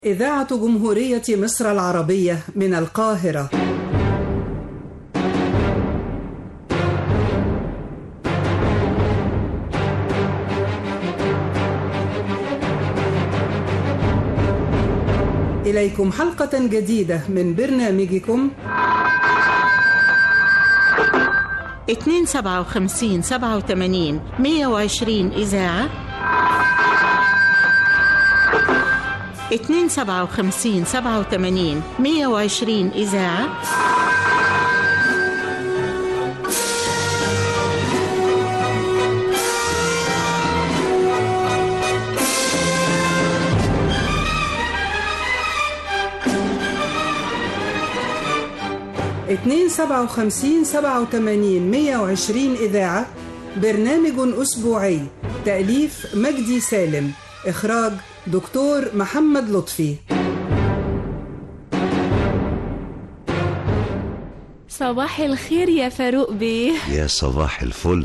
إذاعة جمهورية مصر العربية من القاهرة إليكم حلقة جديدة من برنامجكم اتنين سبعة وخمسين سبعة وتمانين مية وعشرين إذاعة اتنين سبعة وخمسين سبعة وتمانين مية وعشرين إذاعة اتنين سبعة وخمسين سبعة وتمانين مية وعشرين إذاعة برنامج أسبوعي تأليف مجدي سالم إخراج دكتور محمد لطفي صباح الخير يا فاروق بيه يا صباح الفل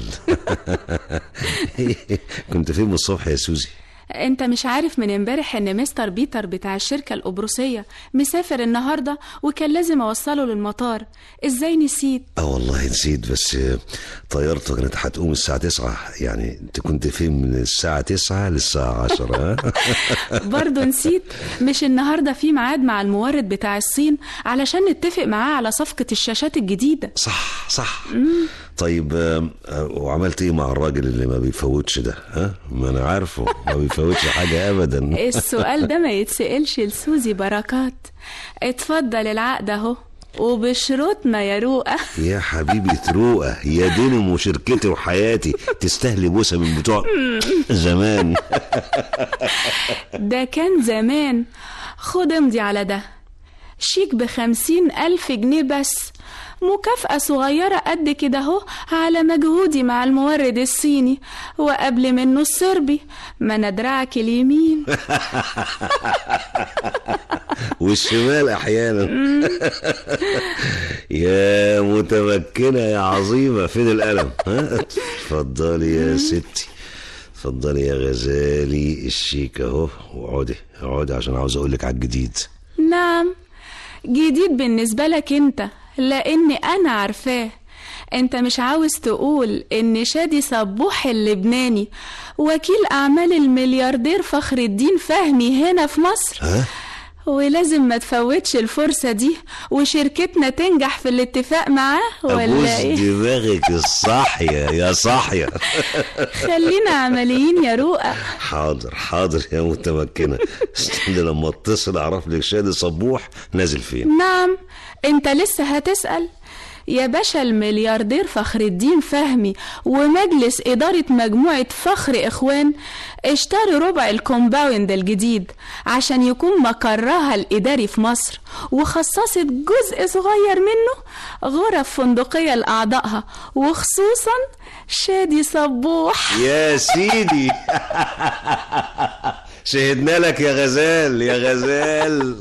كنت فين من الصبح يا سوزي انت مش عارف من امبارح ان مستر بيتر بتاع الشركة القبرصية مسافر النهاردة وكان لازم اوصله للمطار ازاي نسيت اه والله نسيت بس طيارته كانت هتقوم الساعة تسعة يعني انت كنت فين من الساعة تسعة للساعة عشرة ها؟ برضه نسيت مش النهاردة في ميعاد مع المورد بتاع الصين علشان نتفق معاه على صفقة الشاشات الجديدة صح صح طيب آه، آه، وعملت ايه مع الراجل اللي ما بيفوتش ده ها ما انا عارفه ما بيفوتش حاجة ابدا السؤال ده ما يتسألش لسوزي بركات اتفضل العقد اهو وبشروطنا يا روقة يا حبيبي تروقة يا دينم وشركتي وحياتي تستاهلي بوسة من بتوع زمان ده كان زمان خد امضي على ده شيك بخمسين ألف جنيه بس مكافأة صغيرة قد كده اهو على مجهودي مع المورد الصيني وقبل منه الصربي ما انا دراعك اليمين والشمال احيانا يا متمكنه يا عظيمه فين القلم ها اتفضلي يا ستي اتفضلي يا غزالي الشيك اهو واقعدي اقعدي عشان عاوز اقول لك على الجديد نعم جديد بالنسبة لك انت لاني انا عارفاه انت مش عاوز تقول ان شادي صبوح اللبناني وكيل اعمال الملياردير فخر الدين فهمي هنا في مصر ها ولازم ما تفوتش الفرصة دي وشركتنا تنجح في الاتفاق معاه ابوس ولا ايه دماغك الصاحيه يا صاحيه خلينا عمليين يا روقة حاضر حاضر يا متمكنه استنى لما اتصل اعرف لك شادي صبوح نازل فين نعم انت لسه هتسأل يا باشا الملياردير فخر الدين فهمي ومجلس إدارة مجموعة فخر إخوان اشتروا ربع الكومباوند الجديد عشان يكون مقرها الإداري في مصر وخصصت جزء صغير منه غرف فندقية لأعضائها وخصوصا شادي صبوح يا سيدي شهدنا لك يا غزال يا غزال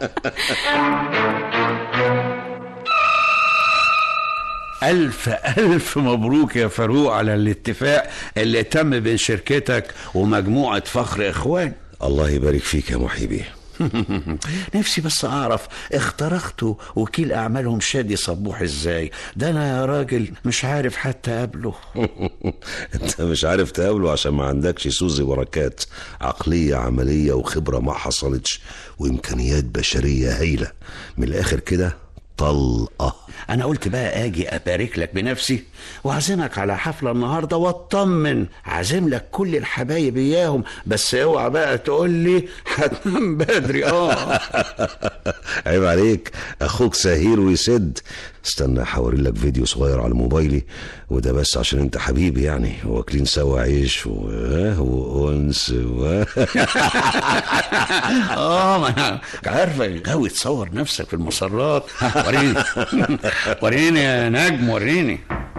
ألف ألف مبروك يا فاروق على الاتفاق اللي تم بين شركتك ومجموعة فخر إخوان الله يبارك فيك يا محيبي نفسي بس أعرف اخترقتوا وكيل أعمالهم شادي صبوح إزاي ده أنا يا راجل مش عارف حتى أقابله انت مش عارف تقابله عشان ما عندكش سوزي بركات عقلية عملية وخبرة ما حصلتش وإمكانيات بشرية هايلة من الآخر كده طلقة أنا قلت بقى أجي أبارك لك بنفسي وأعزمك على حفلة النهاردة وأطمن عازم لك كل الحبايب إياهم بس اوعى بقى تقول لي هتنام بدري آه عيب عليك أخوك سهير ويسد استنى هوري لك فيديو صغير على موبايلي وده بس عشان انت حبيبي يعني واكلين سوا عيش و... وانس و... اه ما انا عارفك غاوي تصور نفسك في المسرات وريني وريني يا نجم وريني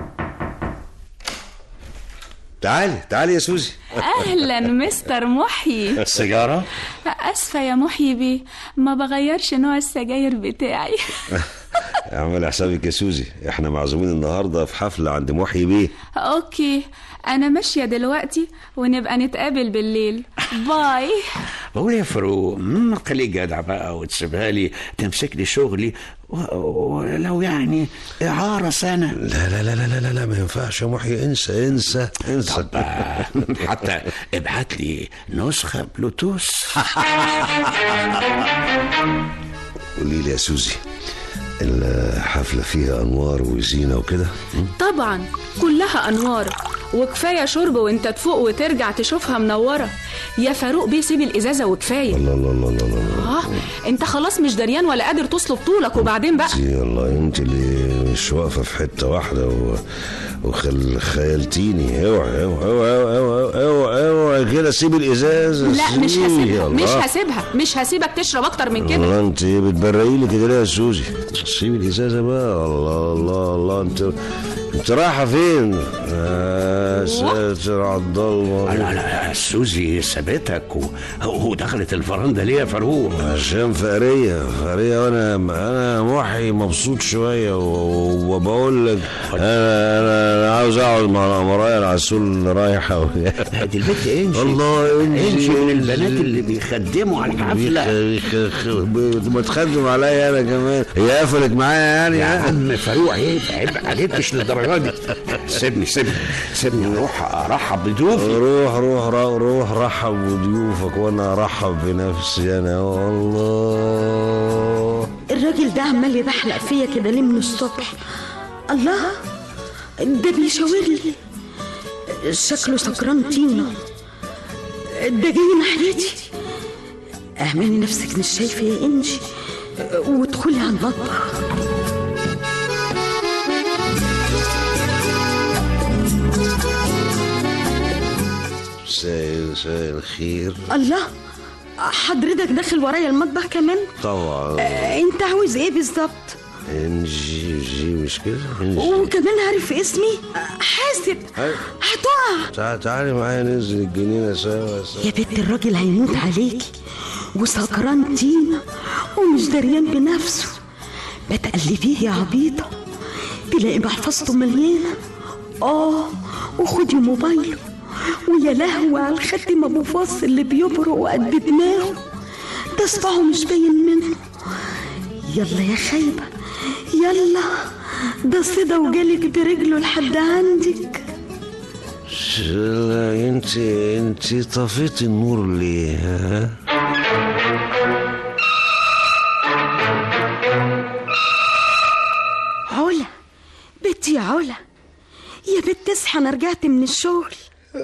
تعالي تعالي يا سوزي أهلا مستر محيي السيجارة أسفة يا محيي بيه ما بغيرش نوع السجاير بتاعي اعمل حسابك يا سوزي احنا معزومين النهارده في حفله عند محيي بيه أوكي أنا ماشية دلوقتي ونبقى نتقابل بالليل باي بقول يا فاروق ما خليك جدع بقى وتسيبها لي تمسك لي شغلي و- ولو يعني إعارة سنة لا لا لا لا لا لا, لا ما ينفعش يا محي انسى انسى انسى آه، حتى ابعت لي نسخة بلوتوث قولي لي يا سوزي الحفلة فيها أنوار وزينة وكده طبعا كلها انوار وكفايه شرب وانت تفوق وترجع تشوفها منوره يا فاروق بيه سيب الازازه وكفايه الله الله الله الله الله اه انت خلاص مش دريان ولا قادر تصلب طولك وبعدين بقى انت والله انت اللي مش واقفة في حتة واحدة و... وخل خيلتيني اوعي اوعي اوعي اوعي اوعي اوعي كده سيب الازازة لا مش سيبي، هسيبها مش الله. هسيبها مش هسيبك تشرب اكتر من كده الله انت بتبرقي لي كده ليه يا سوزي سيبي الازازة بقى الله الله الله انت انت رايحة فين؟ يا ساتر على الضلمة لا لا سوزي سابتك و... ودخلت الفرندا ليه يا فاروق عشان فقرية فقرية وانا انا محي مبسوط شوية و- وبقول لك انا انا أنا عاوز اقعد مع مرايا العسول اللي رايحة دي البنت انشي الله انشي انشي من البنات اللي بيخدموا على الحفلة بيخ- بيخ- بتخدم عليا انا كمان هي قفلت معايا يعني يا ها؟ عم فاروق عيب عيب عليك مش للدرجة دي سيبني سيبني سيبني اروح ارحب بضيوفي روح روح روح, روح رحب بضيوفك وانا ارحب بنفسي انا والله الراجل ده عمال يبحلق فيا كده ليه من الصبح الله ده بيشاور لي شكله سكران طينة ده جاي ناحيتي اعملي نفسك مش شايفة يا انجي وادخلي على المطبخ مساء مساء الخير الله حضرتك داخل ورايا المطبخ كمان طبعا آه، انت عاوز ايه بالظبط انجي جي مش كده انجي وكمان عارف اسمي آه، حاسب أيوة. هتقع تعالي تعالي معايا ننزل الجنينة سوا سوا يا بنت الراجل هيموت عليكي وسكران طينة ومش دريان بنفسه ما تقلبيه يا عبيطة تلاقي محفظته مليانة اه وخدي موبايله ويا لهوي على الخاتم ابو فاص اللي بيبرق قد دماغه ده صباعه مش باين منه يلا يا خايبة يلا ده صدى وجالك برجله لحد عندك لا انت انت طفيتي النور ليه ها؟ علا بنتي يا علا يا بنت اصحى انا رجعت من الشغل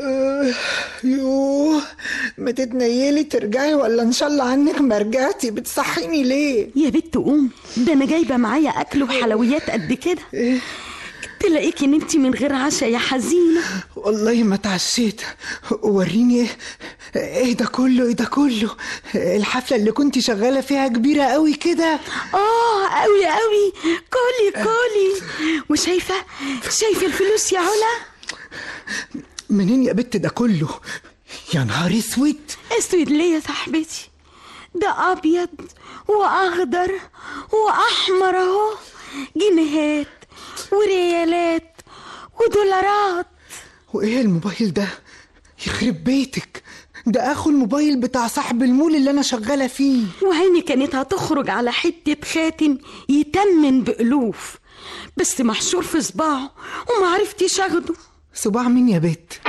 يوه ما تتنيلي ترجعي ولا ان شاء الله عنك ما رجعتي بتصحيني ليه يا بنت قوم ده انا جايبه معايا اكل وحلويات قد كده تلاقيكي نمتي من غير عشاء يا حزينه والله ما اتعشيت وريني ايه ايه ده كله ايه ده كله الحفله اللي كنت شغاله فيها كبيره قوي كده اه قوي قوي كولي كولي وشايفه شايفه الفلوس يا علا منين يا بت ده كله يا نهار اسود اسود ليه يا صاحبتي ده ابيض واخضر واحمر اهو جنيهات وريالات ودولارات وايه الموبايل ده يخرب بيتك ده اخو الموبايل بتاع صاحب المول اللي انا شغاله فيه وعيني كانت هتخرج على حتة خاتم يتمن بألوف بس محشور في صباعه وما عرفتش اخده صباع مين يا بت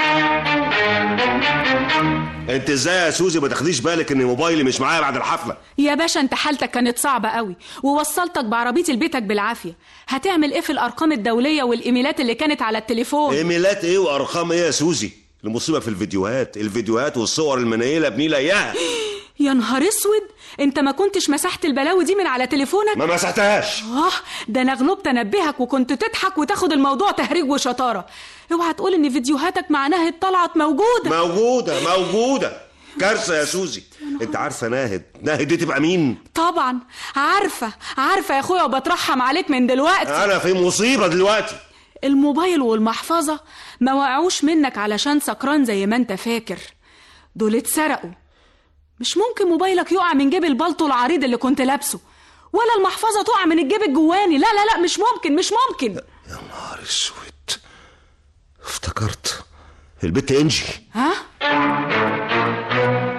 انت ازاي يا سوزي ما تاخديش بالك ان موبايلي مش معايا بعد الحفله يا باشا انت حالتك كانت صعبة قوي ووصلتك بعربيتي لبيتك بالعافية هتعمل ايه في الارقام الدولية والايميلات اللي كانت على التليفون ايميلات ايه وارقام ايه يا سوزي المصيبه في الفيديوهات الفيديوهات والصور المنيله بنيله اياها يا نهار اسود انت ما كنتش مسحت البلاوي دي من على تليفونك ما مسحتهاش اه ده انا غلبت انبهك وكنت تضحك وتاخد الموضوع تهريج وشطارة اوعى تقول ان فيديوهاتك مع ناهد طلعت موجودة موجوده موجوده كارثه يا سوزي انت عارفه ناهد ناهد دي تبقى مين طبعا عارفة عارفة يا اخويا وبترحم عليك من دلوقتي انا في مصيبه دلوقتي الموبايل والمحفظة ما وقعوش منك علشان سكران زي ما انت فاكر دول اتسرقوا مش ممكن موبايلك يقع من جيب البلطو العريض اللي كنت لابسه ولا المحفظة تقع من الجيب الجواني لا لا لا مش ممكن مش ممكن يا نهار اسود افتكرت البت انجي ها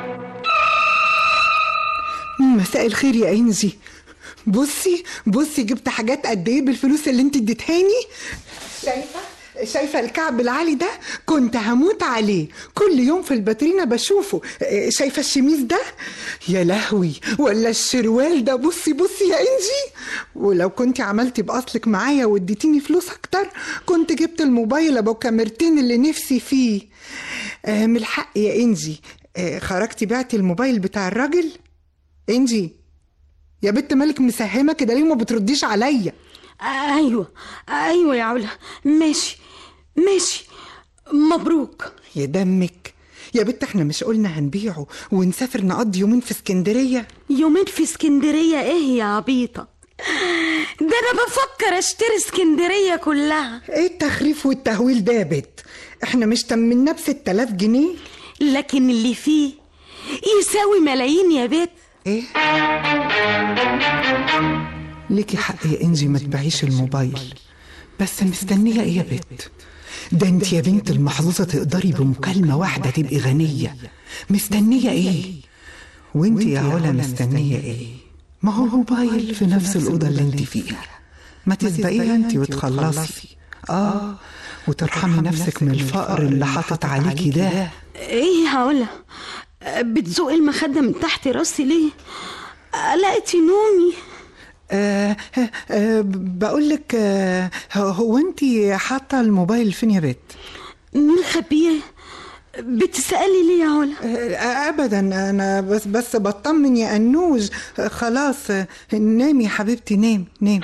مساء الخير يا انجي بصي بصي جبت حاجات قد ايه بالفلوس اللي انت اديتهاني شايفه شايفه الكعب العالي ده كنت هموت عليه كل يوم في الباترينا بشوفه إيه، شايفه الشميس ده يا لهوي ولا الشروال ده بصي بصي يا انجي ولو كنت عملتي باصلك معايا واديتيني فلوس اكتر كنت جبت الموبايل ابو كاميرتين اللي نفسي فيه آه من الحق يا انجي آه خرجتي بعتي الموبايل بتاع الراجل انجي يا بنت مالك مسهمه كده ليه ما بترديش عليا ايوه ايوه يا علا ماشي ماشي مبروك يا دمك يا بنت احنا مش قلنا هنبيعه ونسافر نقضي يومين في اسكندريه يومين في اسكندريه ايه يا عبيطه ده انا بفكر اشتري اسكندريه كلها ايه التخريف والتهويل ده يا بت احنا مش تمناه ب 6000 جنيه لكن اللي فيه يساوي ملايين يا بيت ايه ليكي حق يا انجي ما تبيعيش الموبايل بس مستنيه ايه يا بت ده انت يا بنت المحظوظه تقدري بمكالمه واحده تبقي غنيه مستنيه ايه وانت يا علا مستنيه ايه ما هو موبايل في نفس الاوضه اللي انت فيها ما تسبقيها انت وتخلصي اه وترحمي نفسك من الفقر اللي حاطط عليكي ده ايه يا علا بتزوقي المخده من تحت راسي ليه قلقتي نومي آه آه بقول لك آه هو انت حاطه الموبايل فين يا بت مين خبيه بتسألي ليه يا علا آه ابدا انا بس بس بطمن يا انوج آه خلاص آه نامي يا حبيبتي نام نام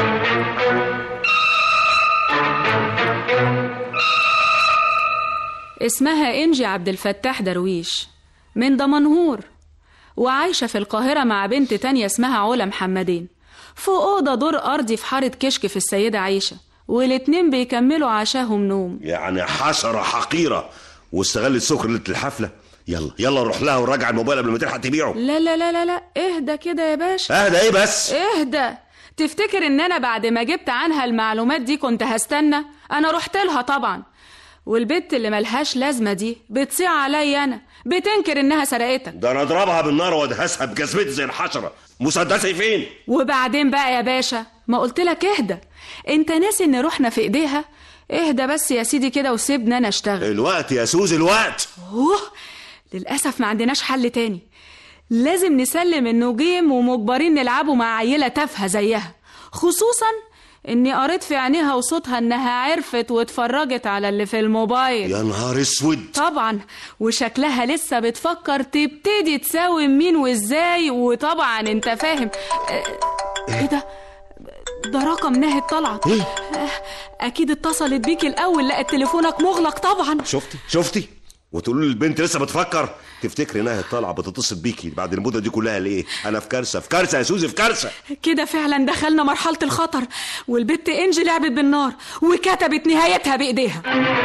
اسمها إنجي عبد الفتاح درويش من دمنهور وعايشة في القاهرة مع بنت تانية اسمها علا محمدين في أوضة دور أرضي في حارة كشك في السيدة عيشة والاتنين بيكملوا عشاهم نوم يعني حشرة حقيرة واستغلت سكر ليلة الحفلة يلا يلا نروح لها ونراجع الموبايل قبل ما تلحق تبيعه لا لا لا لا لا اهدى كده يا باشا اهدى ايه بس اهدى تفتكر ان انا بعد ما جبت عنها المعلومات دي كنت هستنى انا رحت لها طبعا والبت اللي ملهاش لازمة دي بتصيع عليا انا بتنكر انها سرقتك ده انا اضربها بالنار وادهسها بجزمتي زي الحشرة مسدسي فين وبعدين بقى يا باشا ما قلت لك اهدى انت ناسي ان روحنا في ايديها اهدى بس يا سيدي كده وسيبني انا اشتغل الوقت يا سوزي الوقت اوه للاسف ما عندناش حل تاني لازم نسلم انه جيم ومجبرين نلعبه مع عيله تافهه زيها خصوصا اني قريت في عينيها وصوتها انها عرفت واتفرجت على اللي في الموبايل يا نهار اسود طبعا وشكلها لسه بتفكر تبتدي تساوي مين وازاي وطبعا انت فاهم اه، ايه ده ده رقم ناهد طلعت إيه؟ اه، اكيد اتصلت بيك الاول لقت تليفونك مغلق طبعا شفتي شفتي وتقولوا لي البنت لسه بتفكر تفتكري انها طالعه بتتصل بيكي بعد المده دي كلها ليه انا في كارثه في كارثه يا سوزي في كارثه كده فعلا دخلنا مرحلة الخطر والبت انجي لعبت بالنار وكتبت نهايتها بايديها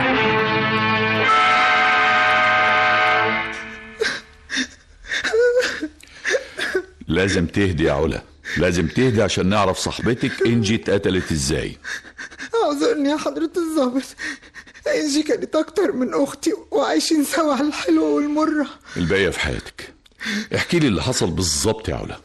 لازم تهدي يا علا لازم تهدي عشان نعرف صاحبتك انجي اتقتلت ازاي اعذرني يا حضرة الظابط انجي كانت اكتر من اختي وعايشين سوا على الحلوة والمرة الباقية في حياتك احكي لي اللي حصل بالظبط يا علا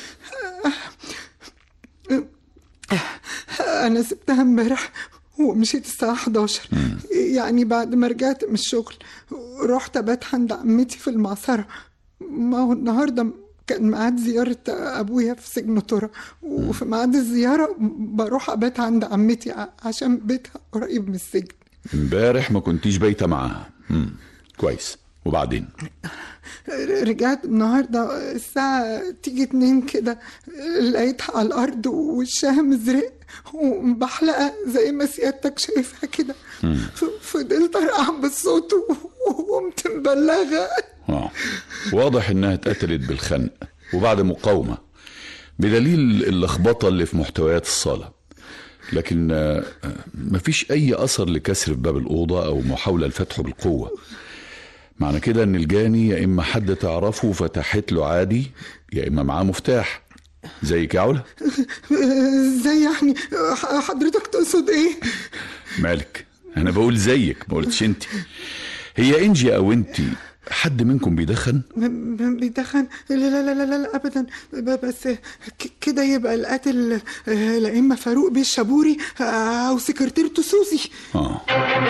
انا سبتها امبارح ومشيت الساعة 11 يعني بعد ما رجعت من الشغل رحت ابات عند عمتي في المعصرة ما هو النهاردة كان ميعاد زيارة أبويا في سجن ترى وفي ميعاد الزيارة بروح أبات عند عمتي ع- عشان بيتها قريب من السجن امبارح ما كنتيش بايته معاها مم. كويس وبعدين رجعت النهاردة الساعة تيجي اتنين كده لقيتها على الأرض ووشها مزرق ومبحلقة زي ما سيادتك شايفها كده ف- فضلت أرقع بالصوت و- وقمت مبلغة اه واضح انها اتقتلت بالخنق وبعد مقاومه بدليل اللخبطه اللي في محتويات الصاله لكن آه، آه، مفيش اي اثر لكسر في باب الاوضه او محاوله لفتحه بالقوه معنى كده ان الجاني يا اما حد تعرفه فتحت له عادي يا اما معاه مفتاح زيك يا علا ازاي يعني ح- حضرتك تقصد ايه مالك انا بقول زيك ما قلتش انت هي انجي او انت حد منكم بيدخن م- م- بيدخن لا لا لا لا, لا, لا ابدا ب- بس ك- كده يبقى القاتل آه، لا اما فاروق بيه الشابوري آه، او سكرتيرته سوزي اه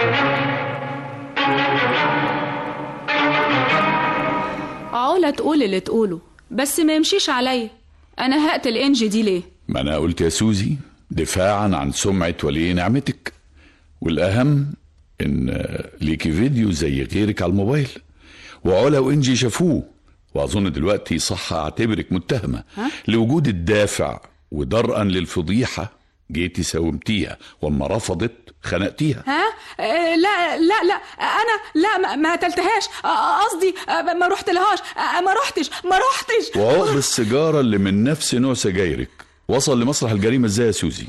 علا تقول اللي تقوله بس ما يمشيش عليا انا هقتل انجي دي ليه ما انا قلت يا سوزي دفاعا عن سمعة ولي نعمتك والاهم ان ليكي فيديو زي غيرك على الموبايل وعلا وانجي شافوه واظن دلوقتي صح اعتبرك متهمة لوجود الدافع ودرءا للفضيحة جيتي ساومتيها واما رفضت خنقتيها ها آه لا لا لا انا لا ما- ما قتلتهاش آه، قصدي آه، ما رحت لهاش آه، ما رحتش ما رحتش وعقب السيجارة اللي من نفس نوع سجايرك وصل لمسرح الجريمة ازاي يا سوزي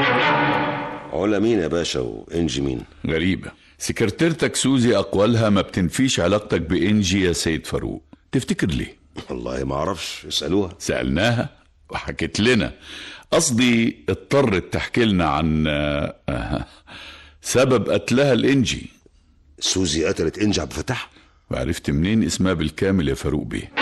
علا مين يا باشا وانجي مين غريبة سكرتيرتك سوزي أقوالها ما بتنفيش علاقتك بإنجي يا سيد فاروق تفتكر ليه؟ والله ما اعرفش اسالوها سألناها وحكت لنا قصدي اضطرت تحكي لنا عن آه، آه، سبب قتلها الإنجي سوزي قتلت انجي عبد الفتاح وعرفت منين اسمها بالكامل يا فاروق بيه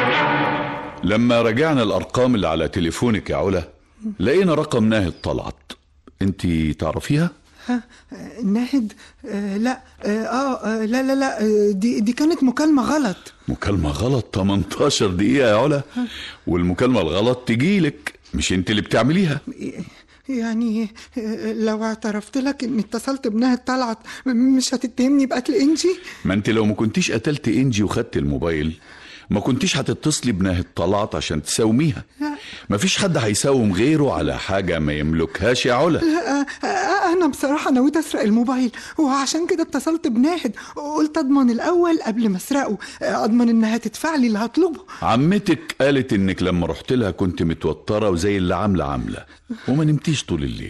لما رجعنا الأرقام اللي على تليفونك يا علا لقينا رقم ناهد طلعت انت تعرفيها؟ ها آه، ناهد آه، لا اه آه، لا لا لا آه، دي دي كانت مكالمه غلط مكالمة غلط 18 دقيقة يا علا والمكالمة الغلط تجيلك مش انت اللي بتعمليها يعني آه، لو اعترفت لك اني اتصلت بناهد طلعت م- مش هتتهمني بقتل انجي ما انت لو ما كنتيش قتلت انجي وخدت الموبايل ما كنتيش هتتصلي بناهد طلعت عشان تساوميها مفيش حد هيساوم غيره على حاجة ما يملكهاش يا علا آه، آه، انا بصراحه نويت اسرق الموبايل وعشان كده اتصلت بناهد قلت اضمن الاول قبل ما اسرقه آه، اضمن انها تدفع لي اللي هطلبه عمتك قالت انك لما رحت لها كنت متوترة وزي اللي عاملة عاملة وما نمتيش طول الليل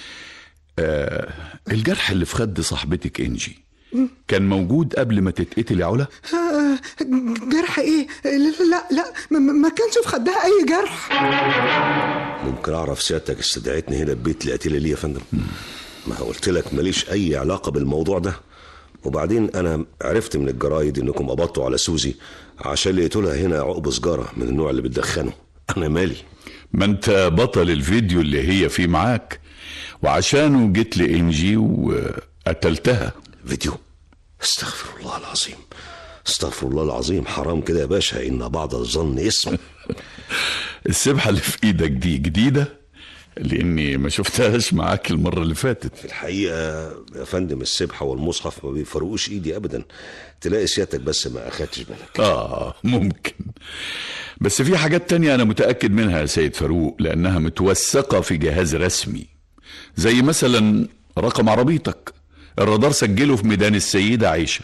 آه الجرح اللي في خد صاحبتك انجي كان موجود قبل ما تتقتل يا علا آه، جرح ايه لا لا لا ما- ما ما كانش في خدها اي جرح ممكن اعرف سيادتك استدعيتني هنا البيت لقتلي ليه يا فندم ما قلت لك ماليش اي علاقه بالموضوع ده وبعدين انا عرفت من الجرايد انكم قبضتوا على سوزي عشان لقيتوا لها هنا عقب سجاره من النوع اللي بتدخنه انا مالي ما انت بطل الفيديو اللي هي فيه معاك وعشانه جيت لانجي وقتلتها فيديو استغفر الله العظيم استغفر الله العظيم حرام كده يا باشا ان بعض الظن اسم السبحة اللي في ايدك دي جديدة لاني ما شفتهاش معاك المرة اللي فاتت في الحقيقه يا فندم السبحه والمصحف ما بيفرقوش ايدي ابدا تلاقي سيادتك بس ما اخدتش بالك اه ممكن بس في حاجات تانية انا متأكد منها يا سيد فاروق لانها متوثقة في جهاز رسمي زي مثلا رقم عربيتك الرادار سجله في ميدان السيدة عيشة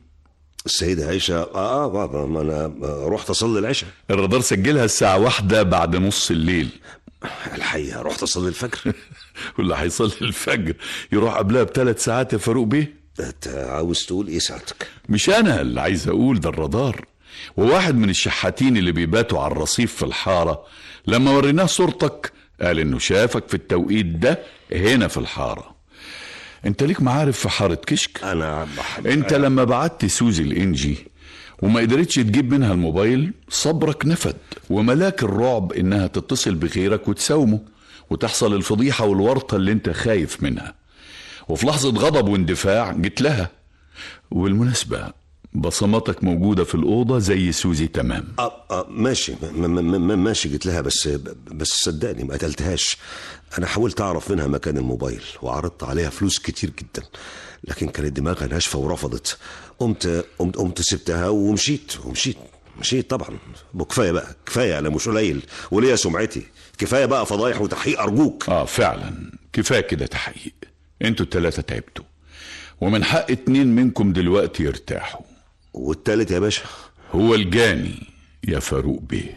السيدة عائشة آه, آه, آه ما أنا رحت أصلي العشاء الرادار سجلها الساعة واحدة بعد نص الليل الحقيقة رحت أصلي الفجر واللي هيصلي الفجر يروح قبلها بثلاث ساعات يا فاروق بيه أنت عاوز تقول إيه ساعتك؟ مش انا اللي عايز اقول ده الرادار وواحد من الشحاتين اللي بيباتوا على الرصيف في الحارة لما وريناه صورتك قال انه شافك في التوقيت ده هنا في الحارة انت ليك معارف في حارة كشك أنا بحب انت لما بعت سوزي الانجي وما قدرتش تجيب منها الموبايل صبرك نفد وملاك الرعب انها تتصل بغيرك وتساومه وتحصل الفضيحة والورطة اللي انت خايف منها وفي لحظة غضب واندفاع جيت لها وبالمناسبة بصماتك موجودة في الأوضة زي سوزي تمام آه آه ماشي م- م- م- ماشي جيت لها بس بس صدقني ما قتلتهاش أنا حاولت أعرف منها مكان الموبايل وعرضت عليها فلوس كتير جدا لكن كانت دماغها ناشفة ورفضت قمت قمت قمت سبتها ومشيت ومشيت مشيت طبعا وكفايه بقى كفايه انا مش قليل وليا سمعتي كفايه بقى فضايح وتحقيق ارجوك اه فعلا كفايه كده تحقيق انتوا التلاتة تعبتوا ومن حق اتنين منكم دلوقتي يرتاحوا والتالت يا باشا هو الجاني يا فاروق بيه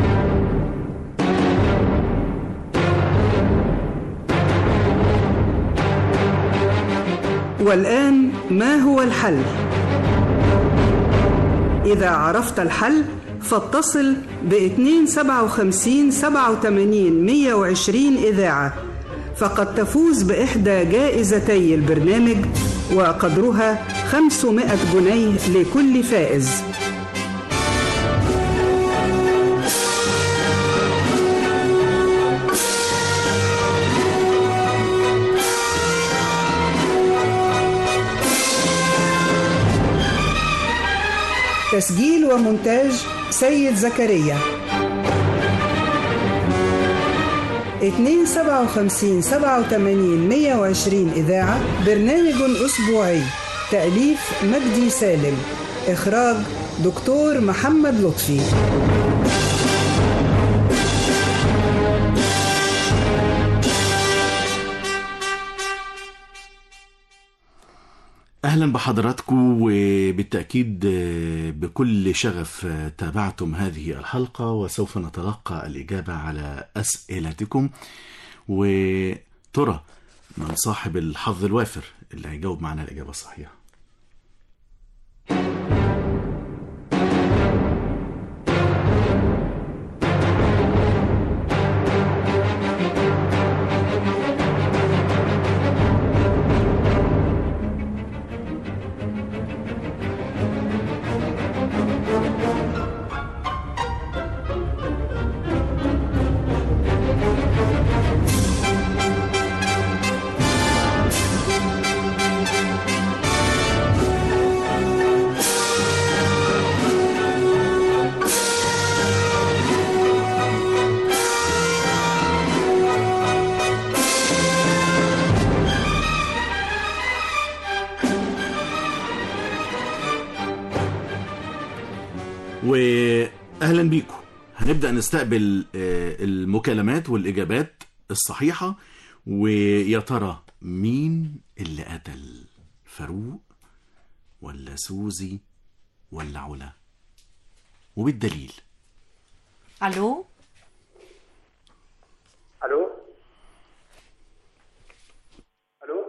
والآن ما هو الحل؟ إذا عرفت الحل فاتصل ب 257 87 120 إذاعة فقد تفوز بإحدى جائزتي البرنامج وقدرها 500 جنيه لكل فائز تسجيل ومونتاج سيد زكريا 257 87 120 إذاعة برنامج أسبوعي تأليف مجدي سالم إخراج دكتور محمد لطفي اهلا بحضراتكم وبالتاكيد بكل شغف تابعتم هذه الحلقه وسوف نتلقى الاجابه على اسئلتكم وترى من صاحب الحظ الوافر اللي هيجاوب معنا الاجابه الصحيحه واهلا بيكم هنبدا نستقبل آه، المكالمات والاجابات الصحيحه ويا ترى مين اللي قتل فاروق ولا سوزي ولا علا وبالدليل الو الو الو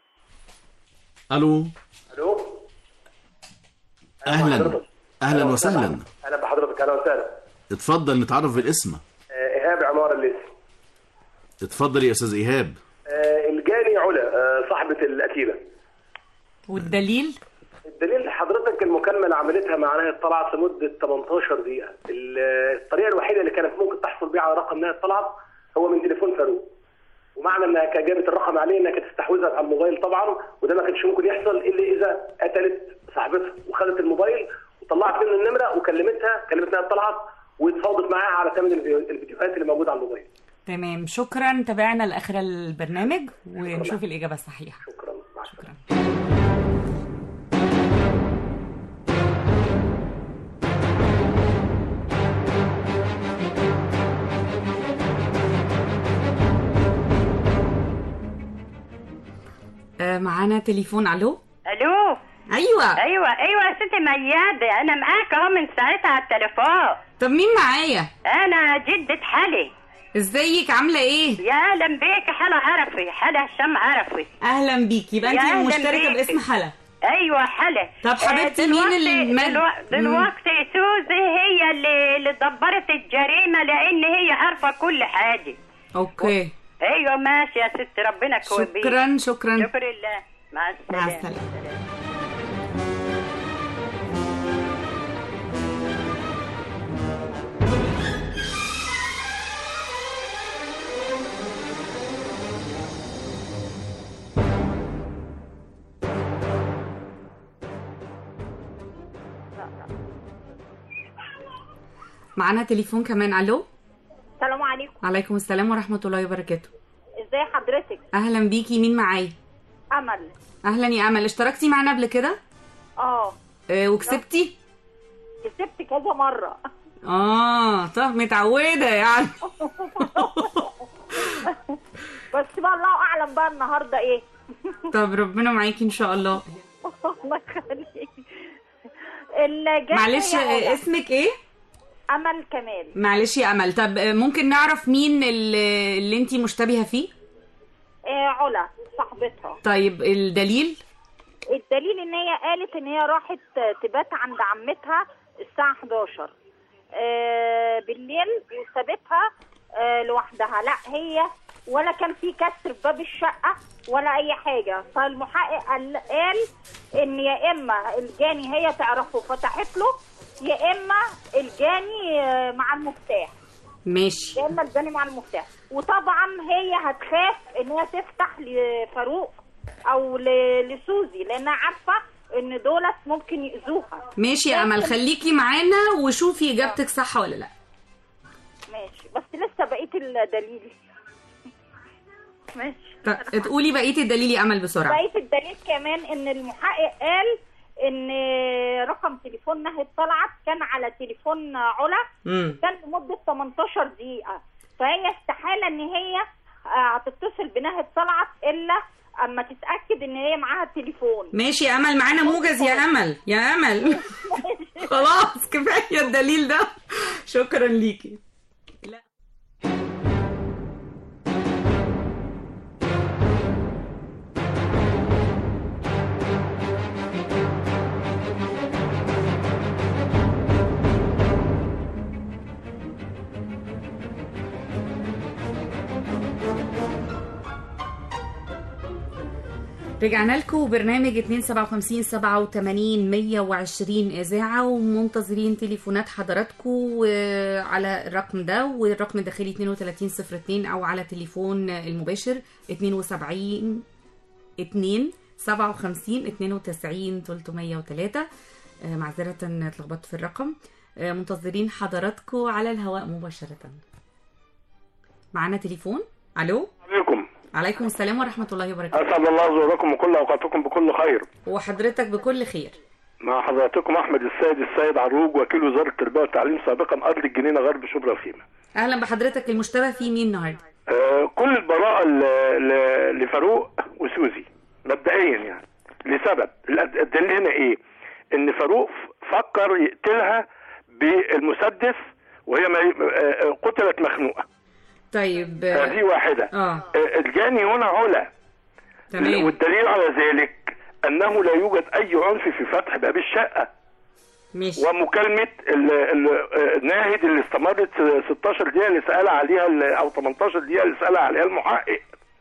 الو الو اهلا حضرتك. اهلا وسهلا اهلا بحضرتك اهلا وسهلا اتفضل نتعرف بالاسم آه، ايهاب عمار الليثي اتفضل يا استاذ ايهاب آه، الجاني علا آه، صاحبه القتيله والدليل الدليل حضرتك المكالمه اللي عملتها مع نهى طلعت لمده 18 دقيقه ال- الطريقه الوحيده اللي كانت ممكن تحصل بيها على رقم نهى طلعت هو من تليفون فاروق ومعنى انها كانت جابت الرقم عليه انها كانت تستحوذها على الموبايل طبعا وده ما كانش ممكن يحصل الا اذا قتلت صاحبتها وخدت الموبايل وطلعت منه النمره وكلمتها كلمت نهى طلعت واتفاوضت معاها على ثمن الفيديو- الفيديوهات اللي موجوده على الموبايل تمام شكرا تابعنا لاخر البرنامج ونشوف الاجابه الصحيحه شكرا مع السلامه آه معانا تليفون الو الو ايوه ايوه ايوه يا ستي ميادة انا معاك اهو من ساعتها على التليفون طب مين معايا انا جدة حلي ازيك عامله ايه يا اهلا بيك حلا عرفي حلا هشام عرفي اهلا بيكي يبقى يا انت أهلاً مشتركه بيكي. باسم حلا ايوه حلا طب حبيبتي آه، مين دلوقتي- المد- دلوقتي, دلوقتي سوزي هي اللي, اللي دبرت الجريمه لان هي عارفه كل حاجه اوكي ايوه ماشي يا ست ربنا كويس شكرا شكرا شكر لله مع السلامه مع السلامه معانا تليفون كمان الو السلام عليكم عليكم السلام ورحمه الله وبركاته ازاي حضرتك اهلا بيكي مين معايا امل اهلا يا امل اشتركتي معانا قبل كده اه آه وكسبتي كسبت كذا مره اه طب متعوده يعني بس بقى الله اعلم بقى النهارده ايه طب ربنا معاكي ان شاء الله الله يخليك الجاي معلش هي آه، اسمك ايه امل كمال معلش يا امل طب آه، ممكن نعرف مين اللي, اللي انتي مشتبهه فيه آه علا صاحبتها طيب الدليل الدليل ان هي قالت ان هي راحت تبات عند عمتها الساعه 11 آه بالليل وسابتها آه لوحدها لا هي ولا كان في كسر في باب الشقه ولا اي حاجه فالمحقق قال, قال ان يا اما الجاني هي تعرفه فتحت له يا اما الجاني آه، مع المفتاح ماشي يا اما الجاني مع المفتاح وطبعا هي هتخاف ان هي تفتح لفاروق او ل- لسوزي لانها عارفه ان دولت ممكن يأذوها ماشي يا امل خليكي معانا وشوفي اجابتك صح ولا لا ماشي بس لسه بقيت الدليل ماشي طب تقولي بقيه الدليل يا امل بسرعه بقيت الدليل كمان ان المحقق قال ان رقم تليفون نهد طلعت كان على تليفون علا مم. كان لمده 18 دقيقه فهي استحاله ان هي آه، هتتصل بنهد طلعت الا اما تتاكد ان هي معاها التليفون ماشي يا امل معانا موجز يا امل يا امل خلاص كفايه الدليل ده شكرا ليكي رجعنا لكم برنامج 257 87 120 اذاعه ومنتظرين تليفونات حضراتكم آه، على الرقم ده والرقم الداخلي 3202 او على تليفون المباشر 72 2 57 92 303 آه، معذرة اتلخبطت في الرقم آه، منتظرين حضراتكم على الهواء مباشرة معانا تليفون الو عليكم عليكم السلام ورحمة الله وبركاته اسعد الله زوركم وكل اوقاتكم بكل خير وحضرتك بكل خير مع حضراتكم احمد السيد السيد عروج وكيل وزاره التربيه والتعليم سابقا ارض الجنينه غرب شبرا الخيمه اهلا بحضرتك المشتبه فيه مين النهارده آه كل البراءه ل- ل- لفاروق وسوزي مبدئيا يعني لسبب الأد- الدليل هنا ايه ان فاروق ف- فكر يقتلها بالمسدس وهي ما آه، آه، قتلت مخنوقه طيب هذه واحده اه آه، الجاني هنا علا تمام. والدليل على ذلك انه لا يوجد اي عنف في فتح باب الشقه ماشي ومكالمه ال- ال- الناهد اللي استمرت 16 دقيقه اللي سال عليها ال- او 18 دقيقه اللي سال عليها المحقق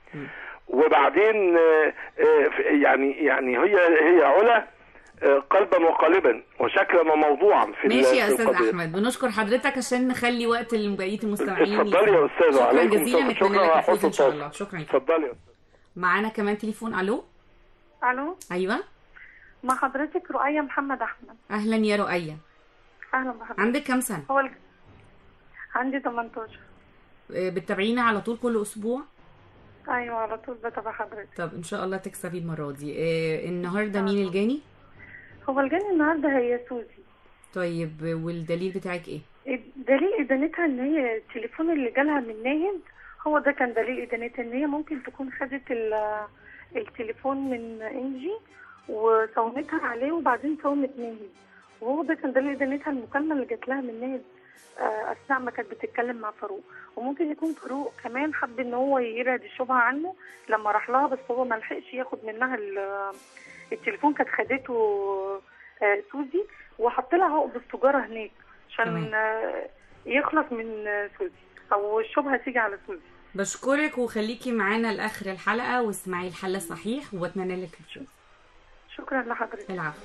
وبعدين آه، آه، في- يعني يعني هي هي علا آه، قلبا وقالبا وشكلا وموضوعا في ال- ماشي يا في استاذ القضية. احمد بنشكر حضرتك عشان نخلي وقت لبقيه المستمعين اتفضلي يا استاذ شكرا وعليكم جزيلا السلام. نتمنى شكرا لك على الفوز حسن ان شاء التواصل. الله شكرا لك اتفضلي معانا كمان تليفون الو الو ايوه مع حضرتك رؤية محمد احمد اهلا يا رؤية اهلا بحضرتك عندك كام سنه هو الج... عندي 18 آه، بتتابعينا على طول كل اسبوع ايوه على طول بتابع حضرتك طب ان شاء الله تكسبي المره دي آه، النهارده مين الجاني هو الجاني النهارده هي سوزي طيب آه، والدليل بتاعك ايه دليل ادانتها ان هي التليفون اللي جالها من ناهد هو ده كان دليل ادانتها ان هي ممكن تكون خدت ال- التليفون من انجي وصومتها عليه وبعدين صومت ناهد وهو ده كان دليل ادانتها المكالمه اللي جات لها من ناهد آه، اثناء ما كانت بتتكلم مع فاروق وممكن يكون فاروق كمان حب ان هو يرعد الشبهه عنه لما راح لها بس هو ما لحقش ياخد منها ال- التليفون كانت خدته آه، سوزي وحط لها عقد التجاره هناك عشان تمام. آه، يخلص من آه، سوزي او الشبهه تيجي على سوزي بشكرك وخليكي معانا لاخر الحلقه واسمعي الحل صحيح واتمنى لك الفوز شكرا لحضرتك العفو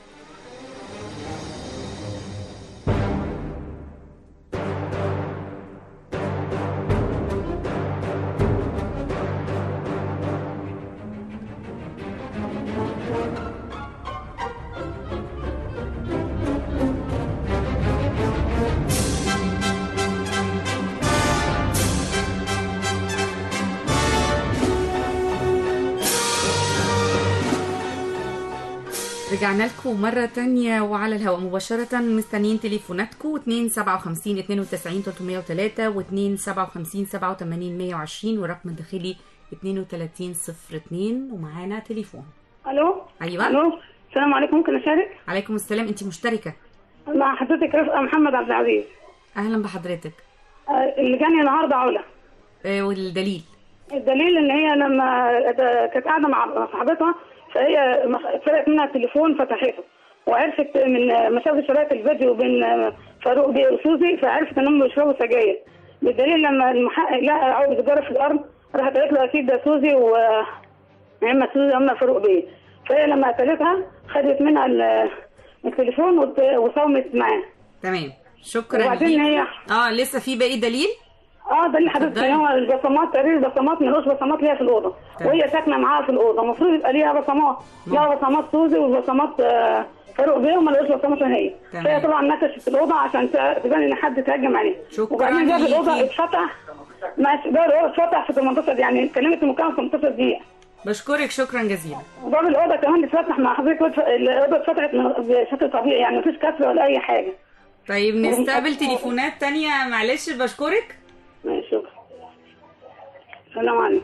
رجعنا لكم مرة تانية وعلى الهواء مباشرة مستنيين تليفوناتكم 257 92 303 و 257 87 120 والرقم الداخلي 32 02 ومعانا تليفون الو ايوه الو السلام عليكم ممكن اشارك عليكم السلام انت مشتركة مع حضرتك رفقه محمد عبد العزيز اهلا بحضرتك آه، اللي جاني النهارده علا آه والدليل الدليل ان هي لما كانت قاعده مع صاحبتها فهي مخ- سرقت منها التليفون فتحته وعرفت من ما شافت شرايط الفيديو بين فاروق بيه وسوزي فعرفت انهم بيشربوا سجاير بالدليل لما المحقق لقى عقد تجاره في الارض راحت قالت له اكيد ده سوزي و يا اما سوزي يا اما فاروق بيه فهي لما قتلتها خدت منها ال- التليفون وت- وصومت معاه تمام شكرا وبعدين ليك. هي- اه لسه في باقي دليل اه ده اللي حضرتك اتفضلي. هو البصمات تقريبا البصمات ملوش بصمات ليها في الاوضه تمام. وهي ساكنه معاها في الاوضه المفروض يبقى ليها بصمات لها بصمات سوزي وبصمات آه، فاروق بيه وملوش بصمات هي تمام. فهي طبعا نكشت في الاوضه عشان ت- تبان ان حد تهجم عليها شكراً وبعدين باب ليكي. الاوضه اتفتح ما باب الاوضه اتفتح في 18 يعني كلمت المكالمه في 18 دقيقه بشكرك شكرا جزيلا وباب الاوضه كمان اتفتح مع حضرتك واتف- الاوضه اتفتحت من- بشكل طبيعي يعني مفيش كسر ولا اي حاجه طيب نستقبل تليفونات تانية معلش بشكرك ماشي شكرا السلام عليكم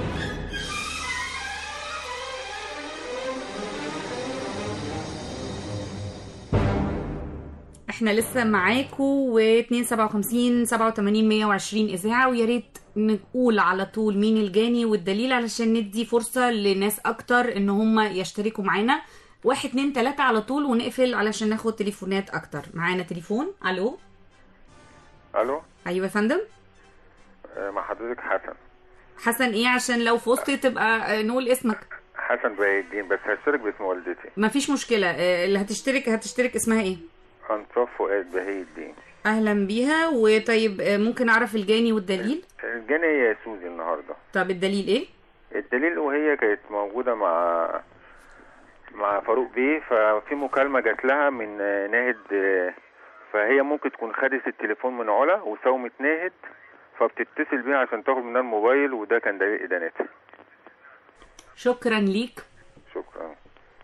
احنا لسه معاكم و257 87 120 اذاعه ويا ريت نقول على طول مين الجاني والدليل علشان ندي فرصه لناس اكتر ان هم يشتركوا معانا واحد اتنين تلاته على طول ونقفل علشان ناخد تليفونات اكتر معانا تليفون الو الو ايوه يا فندم آه، مع حضرتك حسن حسن ايه عشان لو فزت تبقى آه، نقول اسمك حسن بهي الدين بس هشترك باسم والدتي مفيش مشكله آه، اللي هتشترك هتشترك اسمها ايه انصاف فؤاد بهي الدين اهلا بيها وطيب آه، ممكن اعرف الجاني والدليل الجاني هي سوزي النهارده طب الدليل ايه الدليل وهي كانت موجودة مع مع فاروق بيه ففي مكالمة جات لها من آه، ناهد آه، فهي ممكن تكون خدت التليفون من علا وساومت ناهد فبتتصل بيها عشان تاخد منها الموبايل وده كان دليل إدانتها شكرا ليك شكرا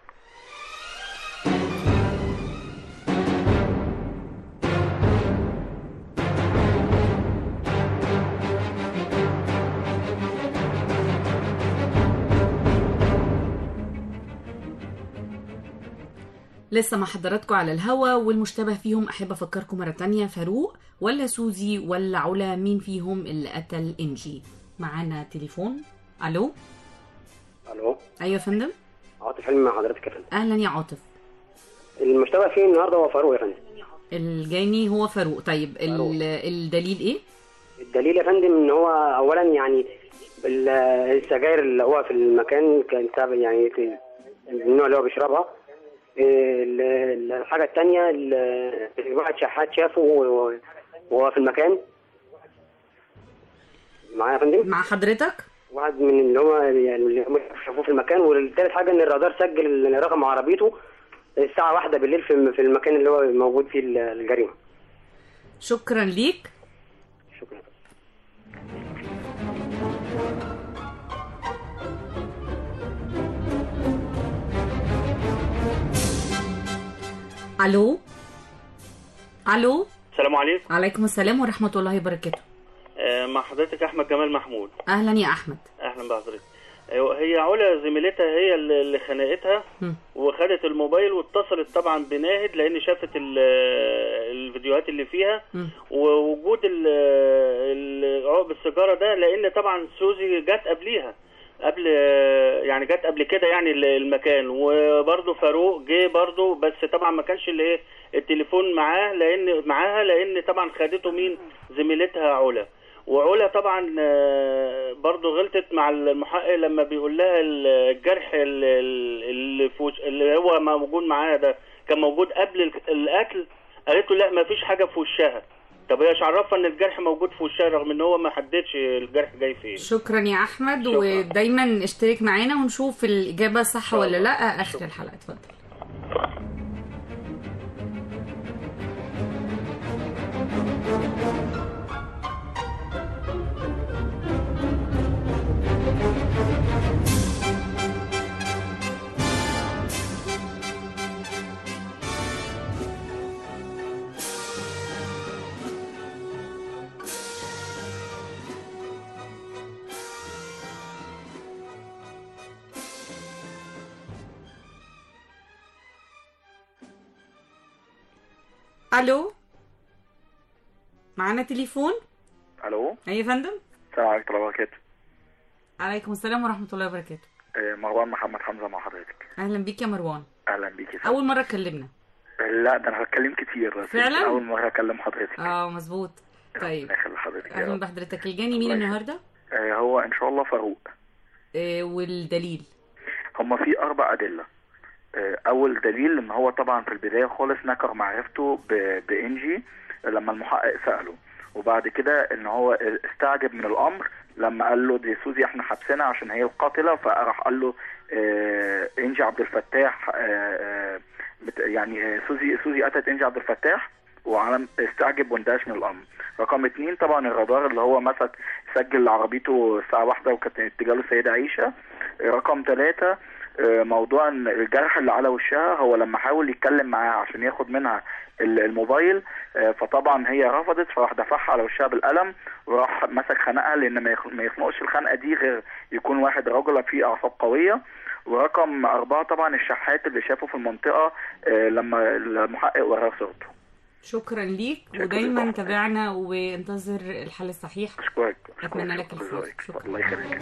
لسه مع حضراتكم على الهوا والمشتبه فيهم احب افكركم مره تانية فاروق ولا سوزي ولا علا مين فيهم اللي قتل انجي معانا تليفون الو الو ايوه يا فندم عاطف حلمي مع حضرتك يا فندم اهلا يا عاطف المشتبه فيه النهارده هو فاروق يا فندم الجاني هو فاروق طيب ال- الدليل ايه الدليل يا فندم ان هو اولا يعني ال- السجاير اللي هو في المكان كان سبب يعني في- النوع اللي هو بيشربها ال- ال- الحاجه الثانيه واحد شحات شافه وهو وهو في المكان معايا يا فندم مع حضرتك واحد من اللي هو يعني اللي هم شافوه في المكان والثالث حاجه ان الرادار سجل رقم عربيته الساعه واحدة بالليل في في المكان اللي هو موجود فيه الجريمه شكرا ليك شكرا الو الو السلام عليكم عليكم السلام ورحمه الله وبركاته آه، مع حضرتك احمد جمال محمود اهلا يا احمد اهلا بحضرتك أيوة، هي علا زميلتها هي اللي اللي خنقتها مم. وخدت الموبايل واتصلت طبعا بناهد لان شافت ال- الفيديوهات اللي فيها ووجود ال- ال- عقب السيجاره ده لان طبعا سوزي جت قبليها قبل يعني جت قبل كده يعني ال- المكان وبرده فاروق جه برده بس طبعا ما كانش اللي ايه التليفون معاه لان معاها لان طبعا خدته مين زميلتها علا وعلا طبعا آه، برضو غلطت مع المحقق لما بيقول لها ال- الجرح ال- ال- اللي, في وش- اللي هو موجود معاها ده كان موجود قبل ال- القتل قالت له لا ما فيش حاجه في وشها طب هي مش عرفها ان الجرح موجود في وشها رغم ان هو ما حددش الجرح جاي فين شكرا يا احمد ودايما اشترك معانا ونشوف الاجابه صح ولا لا اخر الحلقه اتفضل الو معانا تليفون الو اي يا فندم السلام عليكم ورحمه الله وبركاته عليكم السلام ورحمه الله وبركاته آه، مروان محمد حمزه مع حضرتك اهلا بيك يا مروان اهلا بيكي اول مره اتكلمنا لا ده انا هتكلم كتير بس فعلا؟ اول مره اكلم حضرتك اه مظبوط طيب ربنا يخلي حضرتك يا اهلا رب. بحضرتك الجاني مين الله يخليك. النهارده آه، هو ان شاء الله فاروق آه، والدليل هما في اربع ادله آه، اول دليل ان هو طبعا في البدايه خالص نكر معرفته ب- بانجي لما المحقق ساله وبعد كده ان هو استعجب من الامر لما قال له دي سوزي احنا حابسينها عشان هي القاتله فراح قال له آه، انجي عبد الفتاح آه، آه، بت- يعني آه، سوزي سوزي قتلت انجي عبد الفتاح وعلم استعجب واندهش من الامر رقم اتنين طبعا الرادار اللي هو مسك سجل عربيته الساعه واحدة وكانت اتجاه له السيده عيشه رقم ثلاثة آه، موضوع ان الجرح اللي على وشها هو لما حاول يتكلم معاها عشان ياخد منها ال- الموبايل آه، فطبعا هي رفضت فراح دفعها على وشها بالقلم وراح مسك خنقها لان ما يخ- ما يخنقش الخنقه دي غير يكون واحد رجل فيه اعصاب قويه ورقم أربعة طبعا الشحات اللي شافه في المنطقة آه، لما المحقق وراه صورته شكرا ليك ودايما تابعنا وانتظر الحل الصحيح أشكرك اتمنى لك الفوز شكرا الله يخليك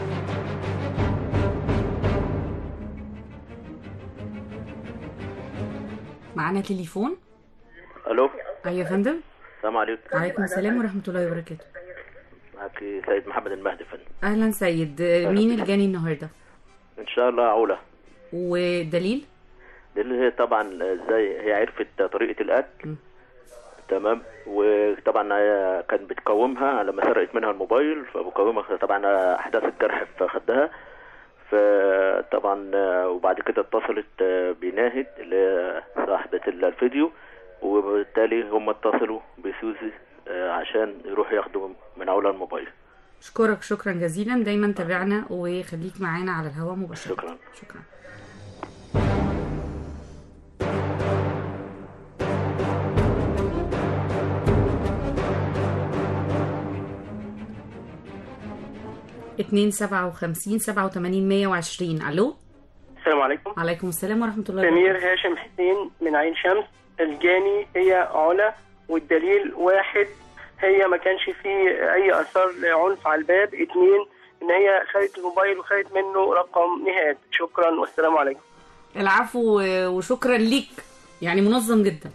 معانا تليفون الو ايوه يا فندم السلام عليكم عليكم السلام ورحمه الله وبركاته معك سيد محمد المهدي فن اهلا سيد مين الجاني النهارده ان شاء الله عولة ودليل دي اللي هي طبعا ازاي هي عرفت طريقة القتل تمام وطبعا هي كانت بتقاومها لما سرقت منها الموبايل فبقاومها طبعا احداث الجرح في خدها فطبعا وبعد كده اتصلت بناهد اللي هي صاحبة الفيديو وبالتالي هم اتصلوا بسوزي عشان يروحوا ياخدوا من عولة الموبايل اشكرك شكرا جزيلا دايما تابعنا وخليك معانا على الهواء مباشره شكرا شكرا اتنين سبعة وخمسين سبعة وتمانين مية وعشرين ألو السلام عليكم عليكم السلام ورحمة الله سمير هاشم حسين من عين شمس الجاني هي علا والدليل واحد هي ما كانش فيه اي اثار لعنف على الباب اتنين ان هي خدت الموبايل وخدت منه رقم نهاد شكرا والسلام عليكم العفو وشكرا ليك يعني منظم جدا